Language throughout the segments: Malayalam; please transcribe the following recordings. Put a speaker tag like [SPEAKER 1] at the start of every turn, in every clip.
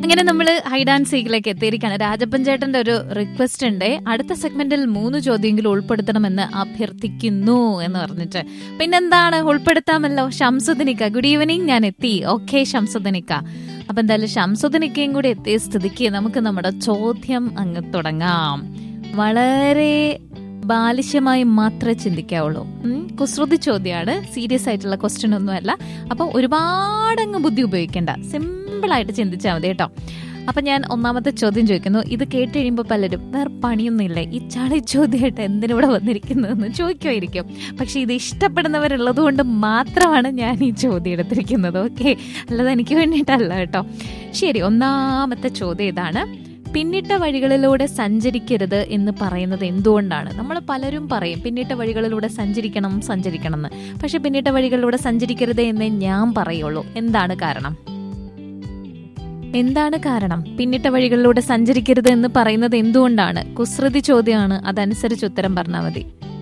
[SPEAKER 1] അങ്ങനെ നമ്മൾ ഹൈഡ് ആൻഡ് സീക്കിലേക്ക് എത്തിയിരിക്കുകയാണ് രാജപ്പൻ ചേട്ടന്റെ ഒരു റിക്വസ്റ്റ് ഉണ്ട് അടുത്ത സെഗ്മെന്റിൽ മൂന്ന് ചോദ്യമെങ്കിലും ഉൾപ്പെടുത്തണമെന്ന് അഭ്യർത്ഥിക്കുന്നു എന്ന് പറഞ്ഞിട്ട് പിന്നെന്താണ് ഉൾപ്പെടുത്താമല്ലോ ഷംസുദിനിക്ക ഗുഡ് ഈവനിങ് ഞാൻ എത്തി ഓക്കെ ഷംസുദിനിക്ക അപ്പൊ എന്തായാലും ഷംസുദിനിക്കയും കൂടി എത്തിയ സ്ഥിതിക്ക് നമുക്ക് നമ്മുടെ ചോദ്യം അങ്ങ് തുടങ്ങാം വളരെ ബാലിശ്യമായി മാത്രമേ ചിന്തിക്കാവുള്ളൂ ഉം, കുസൃതി ചോദ്യമാണ് സീരിയസ് ആയിട്ടുള്ള ക്വസ്റ്റ്യൻ ഒന്നുമല്ല അപ്പൊ ഒരുപാട് അങ്ങ് ബുദ്ധി ഉപയോഗിക്കേണ്ട സിമ്പിൾ ആയിട്ട് ചിന്തിച്ചാൽ മതി കേട്ടോ അപ്പൊ ഞാൻ ഒന്നാമത്തെ ചോദ്യം ചോദിക്കുന്നു ഇത് കേട്ട് കഴിയുമ്പോൾ പലരും വേറെ പണിയൊന്നുമില്ല ഈ ചളി ചോദ്യമായിട്ട് എന്തിനിവിടെ വന്നിരിക്കുന്നതെന്ന് ചോദിക്കുമായിരിക്കും പക്ഷെ ഇത് ഇഷ്ടപ്പെടുന്നവരുള്ളത് കൊണ്ട് മാത്രമാണ് ഞാൻ ഈ ചോദ്യം എടുത്തിരിക്കുന്നത് ഓക്കെ അല്ലാതെ എനിക്ക് വേണ്ടിയിട്ടല്ല കേട്ടോ ശരി ഒന്നാമത്തെ ചോദ്യം ഇതാണ് പിന്നിട്ട വഴികളിലൂടെ സഞ്ചരിക്കരുത് എന്ന് പറയുന്നത് എന്തുകൊണ്ടാണ് നമ്മൾ പലരും പറയും പിന്നിട്ട വഴികളിലൂടെ സഞ്ചരിക്കണം സഞ്ചരിക്കണം എന്ന് പക്ഷെ പിന്നിട്ട വഴികളിലൂടെ സഞ്ചരിക്കരുത് എന്നേ ഞാൻ പറയുള്ളൂ എന്താണ് കാരണം എന്താണ് കാരണം പിന്നിട്ട വഴികളിലൂടെ സഞ്ചരിക്കരുത് എന്ന് പറയുന്നത് എന്തുകൊണ്ടാണ് കുസൃതി ചോദ്യമാണ് അതനുസരിച്ച് ഉത്തരം പറഞ്ഞാൽ മതി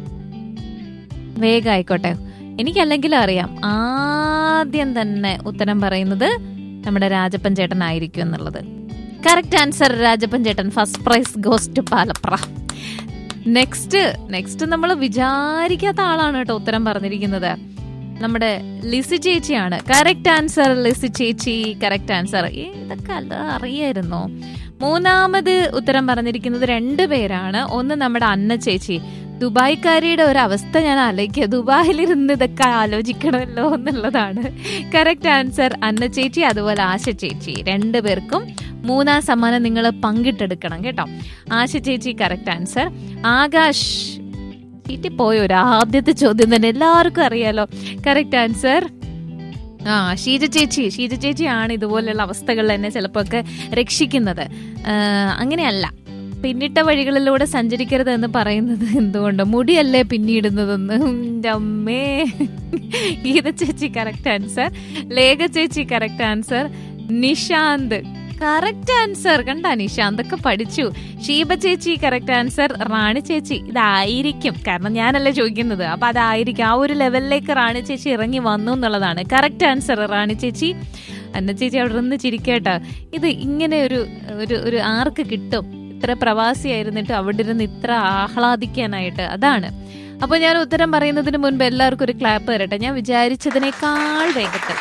[SPEAKER 1] വേഗം ആയിക്കോട്ടെ എനിക്കല്ലെങ്കിലും അറിയാം ആദ്യം തന്നെ ഉത്തരം പറയുന്നത് നമ്മുടെ രാജപ്പൻ ചേട്ടനായിരിക്കും എന്നുള്ളത് കറക്റ്റ് ആൻസർ രാജപ്പൻ ചേട്ടൻ ഫസ്റ്റ് പ്രൈസ് ഗോസ്റ്റ് പാലപ്ര നെക്സ്റ്റ് നെക്സ്റ്റ് നമ്മൾ വിചാരിക്കാത്ത ആളാണ് കേട്ടോ ഉത്തരം പറഞ്ഞിരിക്കുന്നത് നമ്മുടെ ലിസി ചേച്ചിയാണ് കറക്റ്റ് ആൻസർ ലിസി ചേച്ചി കറക്റ്റ് ആൻസർ ഇതൊക്കെ അല്ല അറിയായിരുന്നോ മൂന്നാമത് ഉത്തരം പറഞ്ഞിരിക്കുന്നത് രണ്ട് പേരാണ് ഒന്ന് നമ്മുടെ അന്ന ചേച്ചി ദുബായ്ക്കാരിയുടെ ഒരു അവസ്ഥ ഞാൻ ആലോചിക്കുക ദുബായിലിരുന്ന് ഇതൊക്കെ ആലോചിക്കണമല്ലോ എന്നുള്ളതാണ് കറക്റ്റ് ആൻസർ അന്ന ചേച്ചി അതുപോലെ ആശ ചേച്ചി രണ്ടു പേർക്കും മൂന്നാം സമ്മാനം നിങ്ങൾ പങ്കിട്ടെടുക്കണം കേട്ടോ ആശ ചേച്ചി കറക്റ്റ് ആൻസർ ആകാശ് വീട്ടിൽ പോയ ഒരു ആദ്യത്തെ ചോദ്യം തന്നെ എല്ലാവർക്കും അറിയാലോ കറക്റ്റ് ആൻസർ ആ ഷീജ ചേച്ചി ഷീജ ചേച്ചിയാണ് ഇതുപോലെയുള്ള അവസ്ഥകളിൽ എന്നെ ചിലപ്പോൾ ഒക്കെ രക്ഷിക്കുന്നത് ആ, അങ്ങനെയല്ല പിന്നിട്ട വഴികളിലൂടെ സഞ്ചരിക്കരുത് എന്ന് പറയുന്നത് എന്തുകൊണ്ട് മുടിയല്ലേ പിന്നിടുന്നതെന്ന് എൻ്റെ അമ്മേ ഗീത ചേച്ചി കറക്റ്റ് ആൻസർ ലേഖ ചേച്ചി correct answer Nishanth correct answer കണ്ട നിഷാന്തൊക്കെ പഠിച്ചു ഷീബ ചേച്ചി കറക്റ്റ് ആൻസർ റാണി ചേച്ചി ഇതായിരിക്കും കാരണം ഞാനല്ലേ ചോദിക്കുന്നത് അപ്പൊ അതായിരിക്കും ആ ഒരു ലെവലിലേക്ക് റാണി ചേച്ചി ഇറങ്ങി വന്നു എന്നുള്ളതാണ് കറക്റ്റ് ആൻസർ റാണി ചേച്ചി അന്ന ചേച്ചി അവിടെ നിന്ന് ചിരിക്കട്ടോ ഇത് ഇങ്ങനെ ഒരു ഒരു ഒരു ആർക്ക് കിട്ടും ഇത്ര പ്രവാസിയായിരുന്നിട്ട് അവിടെ ഇരുന്ന് ഇത്ര ആഹ്ലാദിക്കാനായിട്ട് അതാണ് അപ്പൊ ഞാൻ ഉത്തരം പറയുന്നതിന് മുൻപ് എല്ലാവർക്കും ഒരു ക്ലാപ്പ് തരട്ടെ ഞാൻ വിചാരിച്ചതിനേക്കാൾ വേഗത്തിൽ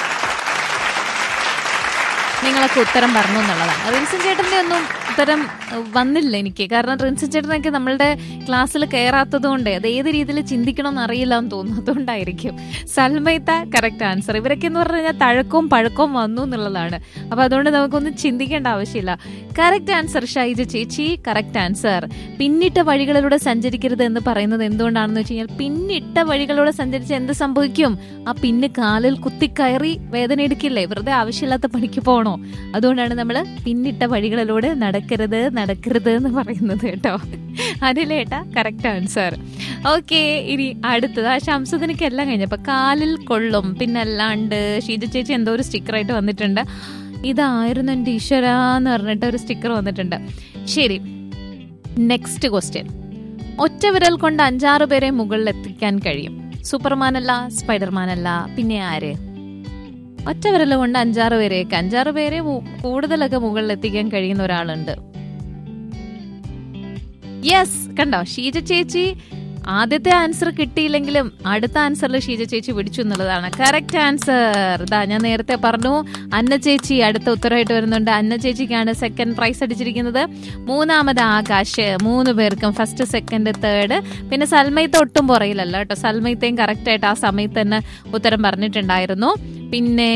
[SPEAKER 1] നിങ്ങളൊക്കെ ഉത്തരം പറഞ്ഞു എന്നുള്ളതാണ് റിൻസൻ ചേട്ടന്റെ ഒന്നും ഉത്തരം ഏഹ്, വന്നില്ല എനിക്ക് കാരണം റിൻസൻ ചേട്ടനൊക്കെ നമ്മളുടെ ക്ലാസ്സിൽ കയറാത്തത് കൊണ്ട് അത് ഏത് രീതിയിൽ ചിന്തിക്കണമെന്ന് അറിയില്ല എന്ന് തോന്നുന്നു അതുകൊണ്ടായിരിക്കും സൽമൈത്ത കറക്റ്റ് ആൻസർ ഇവരൊക്കെ എന്ന് പറഞ്ഞു കഴിഞ്ഞാൽ തഴക്കവും പഴക്കവും വന്നു എന്നുള്ളതാണ് അപ്പൊ അതുകൊണ്ട് നമുക്കൊന്നും ചിന്തിക്കേണ്ട ആവശ്യമില്ല കറക്റ്റ് ആൻസർ ഷൈജ ചേച്ചി കറക്റ്റ് ആൻസർ പിന്നിട്ട വഴികളിലൂടെ സഞ്ചരിക്കരുത് എന്ന് പറയുന്നത് എന്തുകൊണ്ടാണെന്ന് വെച്ച് കഴിഞ്ഞാൽ പിന്നിട്ട വഴികളിലൂടെ സഞ്ചരിച്ച് എന്ത് സംഭവിക്കും ആ പിന്ന് കാലിൽ കുത്തിക്കയറി വേദന എടുക്കില്ലേ വെറുതെ ആവശ്യമില്ലാത്ത പണിക്ക് പോകണോ അതുകൊണ്ടാണ് നമ്മൾ പിന്നിട്ട വഴികളിലൂടെ നടക്കരുത് നടക്കരുത് എന്ന് പറയുന്നത് കേട്ടോ അതിലേട്ട കറക്റ്റ് ആൻസർ ഓക്കെ ഇനി അടുത്തത് ആ ശംസുദിനക്ക് എല്ലാം കഴിഞ്ഞപ്പോ കാലിൽ കൊള്ളും പിന്നെ അല്ലാണ്ട് ഷീജ ചേച്ചി എന്തോ ഒരു സ്റ്റിക്കറായിട്ട് വന്നിട്ടുണ്ട് ഇതായിരുന്നു എൻ്റെ ഈശ്വര എന്ന് പറഞ്ഞിട്ട് ഒരു സ്റ്റിക്കർ വന്നിട്ടുണ്ട് ശരി നെക്സ്റ്റ് ക്വസ്റ്റ്യൻ ഒറ്റ വിരൽ കൊണ്ട് അഞ്ചാറ് പേരെ മുകളിൽ എത്തിക്കാൻ കഴിയും സൂപ്പർമാൻ അല്ല സ്പൈഡർമാൻ അല്ല പിന്നെ ആര് ഒറ്റ വിരൽ കൊണ്ട് അഞ്ചാറ് പേരെയൊക്കെ അഞ്ചാറ് പേരെ മു- കൂടുതലൊക്കെ മുകളിൽ എത്തിക്കാൻ കഴിയുന്ന ഒരാളുണ്ട് യെസ് കണ്ടോ ഷീജ ചേച്ചി ആദ്യത്തെ ആൻസർ കിട്ടിയില്ലെങ്കിലും അടുത്ത ആൻസറിൽ ഷീജ ചേച്ചി പിടിച്ചു എന്നുള്ളതാണ് കറക്റ്റ് ആൻസർ ഇതാ ഞാൻ നേരത്തെ പറഞ്ഞു അന്ന ചേച്ചി അടുത്ത ഉത്തരവായിട്ട് വരുന്നുണ്ട് അന്ന ചേച്ചിക്കാണ് സെക്കൻഡ് പ്രൈസ് അടിച്ചിരിക്കുന്നത് മൂന്നാമത് ആകാശ് മൂന്ന് പേർക്കും ഫസ്റ്റ് സെക്കൻഡ് തേർഡ് പിന്നെ സൽമയത്ത് ഒട്ടും പുറയിലല്ല കേട്ടോ സൽമയത്തെയും കറക്റ്റ് ആയിട്ട് ആ സമയത്ത് തന്നെ ഉത്തരം പറഞ്ഞിട്ടുണ്ടായിരുന്നു പിന്നെ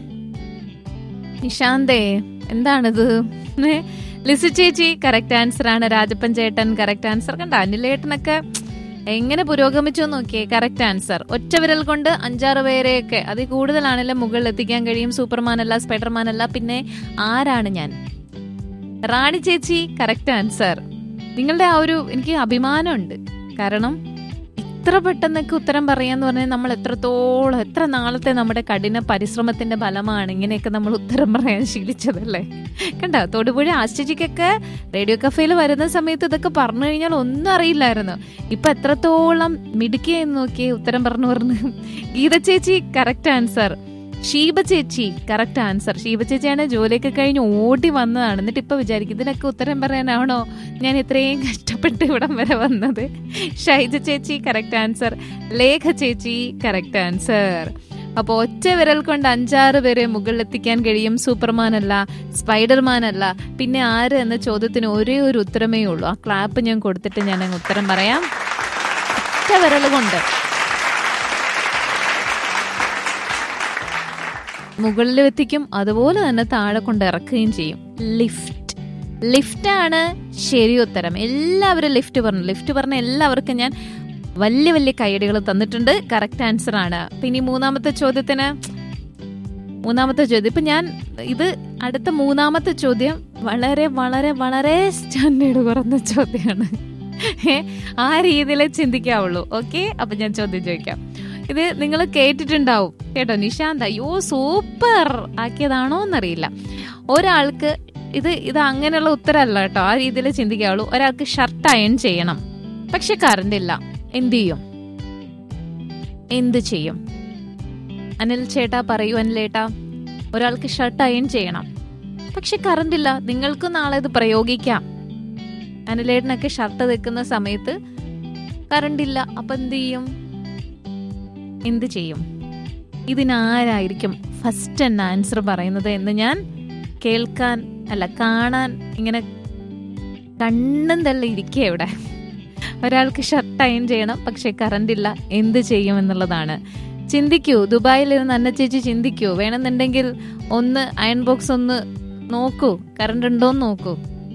[SPEAKER 1] നിശാന്തേ എന്താണിത് ഏ? ലിസി ചേച്ചി കറക്റ്റ് ആൻസർ ആണ് രാജപ്പൻ ചേട്ടൻ കറക്റ്റ് ആൻസർ കണ്ട അനിലേട്ടനൊക്കെ എങ്ങനെ പുരോഗമിച്ചു എന്ന് നോക്കിയേ കറക്റ്റ് ആൻസർ ഒറ്റ വിരൽ കൊണ്ട് അഞ്ചാറ് പേരെയൊക്കെ അതിൽ കൂടുതലാണല്ലോ മുകളിൽ എത്തിക്കാൻ കഴിയും സൂപ്പർമാൻ അല്ല സ്പൈഡർമാൻ അല്ല പിന്നെ ആരാണ് ഞാൻ റാണി ചേച്ചി കറക്റ്റ് ആൻസർ നിങ്ങളുടെ ആ ഒരു എനിക്ക് അഭിമാനമുണ്ട് കാരണം ഇത്ര പെട്ടെന്നൊക്കെ ഉത്തരം പറയാന്ന് പറഞ്ഞാൽ നമ്മൾ എത്രത്തോളം എത്ര നാളത്തെ നമ്മുടെ കഠിന പരിശ്രമത്തിന്റെ ഫലമാണ് ഇങ്ങനെയൊക്കെ നമ്മൾ ഉത്തരം പറയാൻ ശീലിച്ചതല്ലേ കണ്ടോ തൊടുപുഴ ആശ്ചര്യക്കൊക്കെ റേഡിയോ കഫേയിൽ വരുന്ന സമയത്ത് ഇതൊക്കെ പറഞ്ഞു കഴിഞ്ഞാൽ ഒന്നും അറിയില്ലായിരുന്നു ഇപ്പൊ എത്രത്തോളം മിടുക്കിയെന്ന് നോക്കിയേ ഉത്തരം പറഞ്ഞു പറഞ്ഞു ഗീത ചേച്ചി കറക്റ്റ് ആൻസർ ഷീബ ചേച്ചി കറക്റ്റ് ആൻസർ ഷീബ ചേച്ചിയാണ് ജോലിയൊക്കെ കഴിഞ്ഞ് ഓടി വന്നതാണ് എന്നിട്ട് ഇപ്പൊ വിചാരിക്കും ഇതിനൊക്കെ ഉത്തരം പറയാനാണോ ഞാൻ ഇത്രയും കഷ്ടപ്പെട്ട് ഇവിടം വരെ വന്നത് ഷൈജ ചേച്ചി കറക്റ്റ് ആൻസർ ലേഖ ചേച്ചി കറക്റ്റ് ആൻസർ അപ്പോൾ ഒറ്റ വിരൽ കൊണ്ട് അഞ്ചാറ് പേരെ മുകളിലെത്തിക്കാൻ കഴിയും സൂപ്പർമാൻ അല്ല സ്പൈഡർമാൻ അല്ല പിന്നെ ആര് എന്ന ചോദ്യത്തിന് ഒരേ ഒരു ഉത്തരമേ ഉള്ളൂ ആ ക്ലാപ്പ് ഞാൻ കൊടുത്തിട്ട് ഞാൻ അങ്ങ് ഉത്തരം പറയാം ഒറ്റ വിരൽ കൊണ്ട് മുകളിൽ എത്തിക്കും അതുപോലെ തന്നെ താഴെ കൊണ്ട് ഇറക്കുകയും ചെയ്യും ലിഫ്റ്റ് ലിഫ്റ്റ് ആണ് ശരി ഉത്തരം എല്ലാവരും ലിഫ്റ്റ് പറഞ്ഞു ലിഫ്റ്റ് പറഞ്ഞ എല്ലാവർക്കും ഞാൻ വലിയ വലിയ കൈയടികൾ തന്നിട്ടുണ്ട് കറക്റ്റ് ആൻസർ ആണ് പിന്നെ ഈ മൂന്നാമത്തെ ചോദ്യത്തിന് മൂന്നാമത്തെ ചോദ്യം ഇപ്പൊ ഞാൻ ഇത് അടുത്ത മൂന്നാമത്തെ ചോദ്യം വളരെ വളരെ വളരെ സ്റ്റാൻഡേർഡ് കുറഞ്ഞ ചോദ്യമാണ് ഏ, ആ രീതിയിലേ ചിന്തിക്കാവുള്ളൂ ഓക്കെ അപ്പൊ ഞാൻ ചോദ്യം ചോദിക്കാം ഇത് നിങ്ങൾ കേട്ടിട്ടുണ്ടാവും കേട്ടോ നിശാന്ത് അയ്യോ സൂപ്പർ ആക്കിയതാണോ എന്നറിയില്ല ഒരാൾക്ക് ഇത് ഇത് അങ്ങനെയുള്ള ഉത്തരമല്ല കേട്ടോ ആ രീതിയിൽ ചിന്തിക്കാവുള്ളൂ ഒരാൾക്ക് ഷർട്ട് അയൺ ചെയ്യണം പക്ഷെ കറണ്ട് ഇല്ല എന്ത് ചെയ്യും എന്ത് ചെയ്യും അനിൽ ചേട്ടാ പറയൂ അനിലേട്ടാ ഒരാൾക്ക് ഷർട്ട് അയൺ ചെയ്യണം പക്ഷെ കറണ്ട് ഇല്ല നിങ്ങൾക്കും നാളെ ഇത് പ്രയോഗിക്കാം അനിലേട്ടനൊക്കെ ഷർട്ട് വെക്കുന്ന സമയത്ത് കറണ്ട് ഇല്ല അപ്പൊ എന്ത് ചെയ്യും എന്ത് ചെയ്യും ഇതിനാരായിരിക്കും ഫസ്റ്റ് എന്ന ആൻസർ പറയുന്നത് എന്ന് ഞാൻ കേൾക്കാൻ അല്ല കാണാൻ ഇങ്ങനെ കണ്ണും തള്ള ഇരിക്കുക ഇവിടെ ഒരാൾക്ക് ഷർട്ട് അയൺ ചെയ്യണം പക്ഷെ കറണ്ട് ഇല്ല എന്ത് ചെയ്യും എന്നുള്ളതാണ് ചിന്തിക്കൂ ദുബായിൽ ഇരുന്ന് അന്ന ചേച്ചി ചിന്തിക്കൂ വേണമെന്നുണ്ടെങ്കിൽ ഒന്ന് അയൺ ബോക്സ് ഒന്ന് നോക്കൂ കറണ്ട് ഉണ്ടോന്ന് നോക്കൂ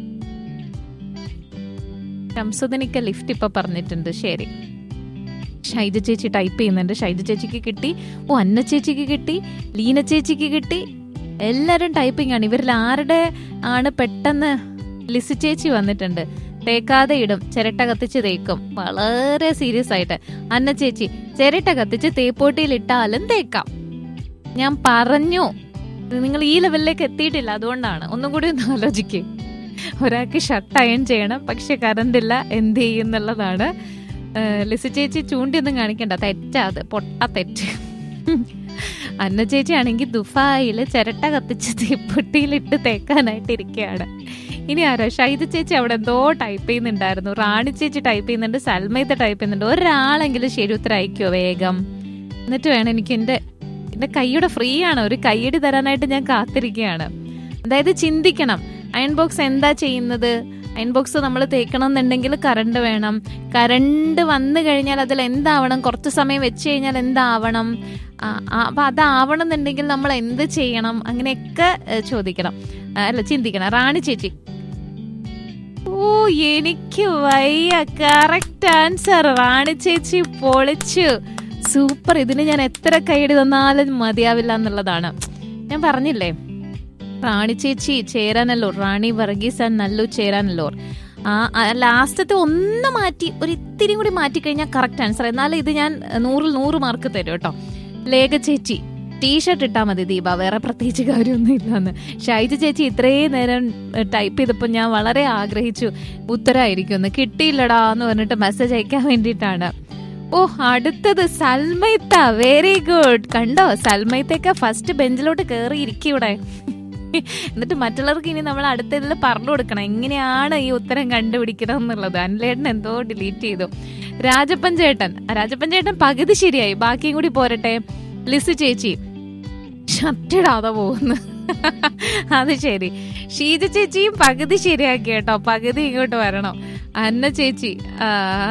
[SPEAKER 1] ശംസുദിനിക്ക ലിഫ്റ്റ് ഇപ്പൊ പറഞ്ഞിട്ടുണ്ട് ശരി ഷൈജ ചേച്ചി ടൈപ്പ് ചെയ്യുന്നുണ്ട് ഷൈജ ചേച്ചിക്ക് കിട്ടി ഓ അന്ന ചേച്ചിക്ക് കിട്ടി ലീന ചേച്ചിക്ക് കിട്ടി എല്ലാരും ടൈപ്പിംഗ് ആണ് ഇവരിൽ ആരുടെ ആണ് പെട്ടെന്ന് ലിസി ചേച്ചി വന്നിട്ടുണ്ട് തേക്കാതെ ഇടും ചിരട്ട കത്തിച്ച് തേക്കും വളരെ സീരിയസ് ആയിട്ട് അന്ന ചേച്ചി ചിരട്ട കത്തിച്ച് തേപ്പോട്ടിയിൽ ഇട്ടാലും തേക്കാം ഞാൻ പറഞ്ഞു നിങ്ങൾ ഈ ലെവലിലേക്ക് എത്തിയിട്ടില്ല അതുകൊണ്ടാണ് ഒന്നും കൂടി ഒന്ന് ആലോചിക്കേ ഒരാൾക്ക് ഷർട്ട് അയൺ ചെയ്യണം പക്ഷെ കറണ്ട് ഇല്ല എന്ത് ചെയ്യും എന്നുള്ളതാണ് ഏഹ് ലിസി ചേച്ചി ചൂണ്ടിയൊന്നും കാണിക്കണ്ട തെറ്റാ അത് പൊട്ട തെറ്റ് അന്ന ചേച്ചി ആണെങ്കിൽ ദുബായിൽ ചിരട്ട കത്തിച്ച് തീപ്പൊട്ടിയിലിട്ട് തേക്കാനായിട്ട് ഇരിക്കുകയാണ് ഇനി ആരാ ഷൈജ ചേച്ചി അവിടെ എന്തോ ടൈപ്പ് ചെയ്യുന്നുണ്ടായിരുന്നു റാണി ചേച്ചി ടൈപ്പ് ചെയ്യുന്നുണ്ട് സൽമയത്ത് ടൈപ്പ് ചെയ്യുന്നുണ്ട് ഒരാളെങ്കിലും ശരി ഉത്തരം അയക്കുമോ വേഗം എന്നിട്ട് വേണം എനിക്ക് എൻ്റെ എൻ്റെ കൈയുടെ ഫ്രീ ആണ് ഒരു കൈയടി തരാനായിട്ട് ഞാൻ കാത്തിരിക്കുകയാണ് അതായത് ചിന്തിക്കണം അയൺ ബോക്സ് എന്താ ചെയ്യുന്നത് അയൺ ബോക്സ് നമ്മൾ തേക്കണം എന്നുണ്ടെങ്കിൽ കറണ്ട് വേണം കറണ്ട് വന്നു കഴിഞ്ഞാൽ അതിൽ എന്താവണം കുറച്ച് സമയം വെച്ച് കഴിഞ്ഞാൽ എന്താവണം ആ, ആ, അപ്പൊ അതാവണം എന്നുണ്ടെങ്കിൽ നമ്മൾ എന്ത് ചെയ്യണം അങ്ങനെയൊക്കെ ഏ, ചോദിക്കണം ആ, അല്ല ചിന്തിക്കണം റാണി ചേച്ചി ഓ എനിക്ക് വയ്യ കറക്റ്റ് ആൻസർ റാണി ചേച്ചി പൊളിച്ചു സൂപ്പർ ഇതിന് ഞാൻ എത്ര കൈയടി തന്നാലും മതിയാവില്ല എന്നുള്ളതാണ് ഞാൻ പറഞ്ഞില്ലേ റാണി ചേച്ചി ചേരാനല്ലൂർ റാണി വർഗീസ് ആൻഡ് നല്ലു ചേരാനല്ലൂർ ആ ലാസ്റ്റത്തെ ഒന്ന് മാറ്റി ഒരു ഇത്തിരി കൂടി മാറ്റി കഴിഞ്ഞാൽ കറക്റ്റ് ആൻസർ എന്നാലും ഇത് ഞാൻ നൂറിൽ നൂറ് മാർക്ക് തരും കേട്ടോ ലേഖ ചേച്ചി ടീഷർട്ട് ഇട്ടാൽ മതി ദീപ വേറെ പ്രത്യേകിച്ച് കാര്യമൊന്നും ഇല്ലെന്ന് ഷൈജ ചേച്ചി ഇത്രയും നേരം ടൈപ്പ് ചെയ്തപ്പോൾ ഞാൻ വളരെ ആഗ്രഹിച്ചു ഉത്തരമായിരിക്കും കിട്ടിയില്ലടാ എന്ന് പറഞ്ഞിട്ട് മെസ്സേജ് അയക്കാൻ വേണ്ടിയിട്ടാണ് ഓ അടുത്തത് സൽമൈത്ത വെരി ഗുഡ് കണ്ടോ സൽമൈത്തൊക്കെ ഫസ്റ്റ് ബെഞ്ചിലോട്ട് കയറി ഇരിക്കും ഇവിടെ എന്നിട്ട് മറ്റുള്ളവർക്ക് ഇനി നമ്മൾ അടുത്തതിൽ പറഞ്ഞു കൊടുക്കണം എങ്ങനെയാണ് ഈ ഉത്തരം കണ്ടുപിടിക്കണം എന്നുള്ളത് അനിലേട്ടൻ എന്തോ ഡിലീറ്റ് ചെയ്തു രാജപ്പൻ ചേട്ടൻ രാജപ്പൻ ചേട്ടൻ പകുതി ശരിയായി ബാക്കിയും കൂടി പോരട്ടെ ലിസു ചേച്ചി ഷർട്ടിടാതെ പോകുന്നു അത് ശരി ഷീജ ചേച്ചിയും പകുതി ശരിയാക്കി കേട്ടോ പകുതി ഇങ്ങോട്ട് വരണം അന്ന ചേച്ചി ആ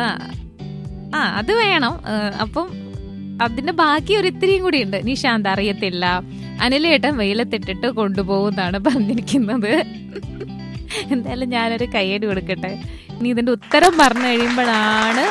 [SPEAKER 1] ആ അത് വേണം ആ, അപ്പം അതിന്റെ ബാക്കി ഒരു ഇത്തിരിയും കൂടി ഉണ്ട് നിശാന്ത് അറിയത്തില്ല അനിലേട്ടൻ വെയിലത്തിട്ടിട്ട് കൊണ്ടുപോകുന്നാണ് പറഞ്ഞിരിക്കുന്നത് എന്തായാലും ഞാനൊരു കയ്യടി കൊടുക്കട്ടെ ഇനി ഇതിന്റെ ഉത്തരം പറഞ്ഞു കഴിയുമ്പോഴാണ്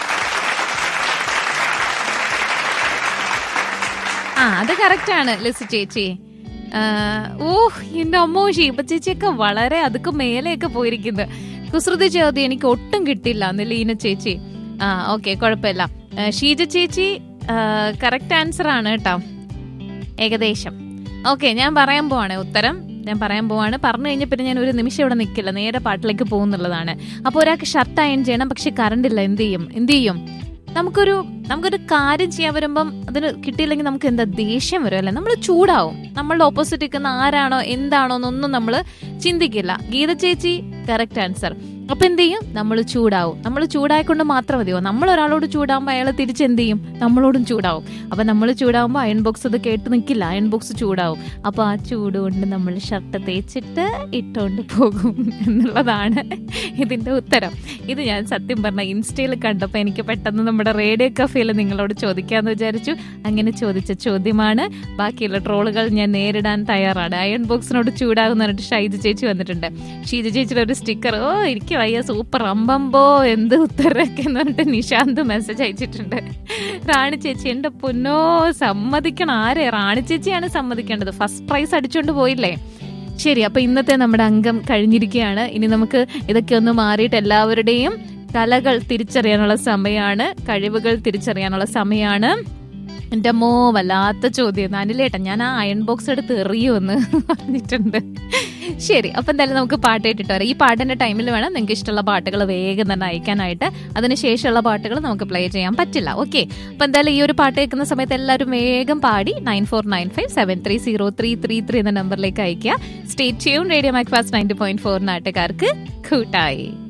[SPEAKER 1] ആ അത് കറക്റ്റ് ആണ് ലിസി ചേച്ചി ആ, ഓ എന്റെ അമ്മോ ഷീബ ചേച്ചിയൊക്കെ വളരെ അതൊക്കെ മേലെയൊക്കെ പോയിരിക്കുന്നത് കുസൃതി ചോദ്യം എനിക്ക് ഒട്ടും കിട്ടില്ല അന്ന് ലീന ചേച്ചി ആ ഓക്കെ കുഴപ്പമില്ല ആ, ഷീജ ചേച്ചി കറക്റ്റ് ആൻസർ ആണ് കേട്ടോ ഏകദേശം ഓക്കെ ഞാൻ പറയാൻ പോവാണ് ഉത്തരം ഞാൻ പറയാൻ പോവാണ് പറഞ്ഞു കഴിഞ്ഞ പിന്നെ ഞാൻ ഒരു നിമിഷം ഇവിടെ നിൽക്കില്ല നേരെ പാട്ടിലേക്ക് പോകുന്നുള്ളതാണ് അപ്പോൾ ഒരാൾക്ക് ഷർട്ട് അയൺ ചെയ്യണം പക്ഷെ കറണ്ട് ഇല്ല എന്ത് ചെയ്യും എന്ത് ചെയ്യും നമുക്കൊരു നമുക്കൊരു കാര്യം ചെയ്യാൻ വരുമ്പം അതിന് കിട്ടിയില്ലെങ്കിൽ നമുക്ക് എന്താ ദേഷ്യം വരും അല്ലേ നമ്മൾ ചൂടാവും നമ്മളുടെ ഓപ്പോസിറ്റ് നിൽക്കുന്ന ആരാണോ എന്താണോ എന്നൊന്നും നമ്മൾ ചിന്തിക്കില്ല ഗീത ചേച്ചി കറക്റ്റ് ആൻസർ അപ്പൊ എന്ത് ചെയ്യും നമ്മൾ ചൂടാവും നമ്മൾ ചൂടായിക്കൊണ്ട് മാത്രം മതിയോ നമ്മൾ ഒരാളോട് ചൂടാകുമ്പോൾ അയാൾ തിരിച്ച് എന്ത് ചെയ്യും നമ്മളോടും ചൂടാവും അപ്പൊ നമ്മൾ ചൂടാവുമ്പോൾ അയൺ ബോക്സ് അത് കേട്ട് നിൽക്കില്ല അയൺ ബോക്സ് ചൂടാവും അപ്പൊ ആ ചൂട് കൊണ്ട് നമ്മൾ ഷർട്ട് തേച്ചിട്ട് ഇട്ടുകൊണ്ട് പോകും എന്നുള്ളതാണ് ഇതിന്റെ ഉത്തരം ഇത് ഞാൻ സത്യം പറഞ്ഞ ഇൻസ്റ്റയിൽ കണ്ടപ്പോൾ എനിക്ക് പെട്ടെന്ന് നമ്മുടെ റേഡിയോ കഫേയിൽ നിങ്ങളോട് ചോദിക്കാമെന്ന് വിചാരിച്ചു അങ്ങനെ ചോദിച്ച ചോദ്യമാണ് ബാക്കിയുള്ള ട്രോളുകൾ ഞാൻ നേരിടാൻ തയ്യാറാണ് അയൺ ബോക്സിനോട് ചൂടാകുന്ന പറഞ്ഞിട്ട് ഷൈജ ചേച്ചി വന്നിട്ടുണ്ട് ഷീജ ചേച്ചിയുടെ ഒരു സ്റ്റിക്കർ ഓ എനിക്ക് വയ്യ സൂപ്പർ അമ്പമ്പോ എന്ത് ഉത്തരൊക്കെ എന്ന് പറഞ്ഞിട്ട് നിശാന്ത് മെസ്സേജ് അയച്ചിട്ടുണ്ട് റാണി ചേച്ചി എന്റെ പൊന്നോ സമ്മതിക്കണം ആരെ റാണി ചേച്ചിയാണ് സമ്മതിക്കേണ്ടത് ഫസ്റ്റ് പ്രൈസ് അടിച്ചുകൊണ്ട് പോയില്ലേ ശരി അപ്പൊ ഇന്നത്തെ നമ്മുടെ അംഗം കഴിഞ്ഞിരിക്കുകയാണ് ഇനി നമുക്ക് ഇതൊക്കെ ഒന്ന് മാറിയിട്ട് എല്ലാവരുടെയും കലകൾ തിരിച്ചറിയാനുള്ള സമയമാണ് കഴിവുകൾ തിരിച്ചറിയാനുള്ള സമയമാണ് എൻ്റെ മോ വല്ലാത്ത ചോദ്യം അനിലേട്ടൻ ഞാൻ ആ അയൺ ബോക്സ് എടുത്ത് എറിയുമെന്ന് പറഞ്ഞിട്ടുണ്ട് ശരി അപ്പൊ എന്തായാലും നമുക്ക് പാട്ട് കേട്ടിട്ട് വരാം ഈ പാട്ടിന്റെ ടൈമിൽ വേണം നിങ്ങൾക്ക് ഇഷ്ടമുള്ള പാട്ടുകൾ വേഗം തന്നെ അയക്കാനായിട്ട് അതിനുശേഷമുള്ള പാട്ടുകൾ നമുക്ക് പ്ലേ ചെയ്യാൻ പറ്റില്ല ഓക്കെ അപ്പൊ എന്തായാലും ഈ ഒരു പാട്ട് കേൾക്കുന്ന സമയത്ത് എല്ലാവരും വേഗം പാടി nine four nine five seven three zero three three three എന്ന നമ്പറിലേക്ക് അയക്കുക സ്റ്റേറ്റ് ചെയ്യും radio Macfast ninety point four നാട്ടുകാർക്ക് കൂട്ടായി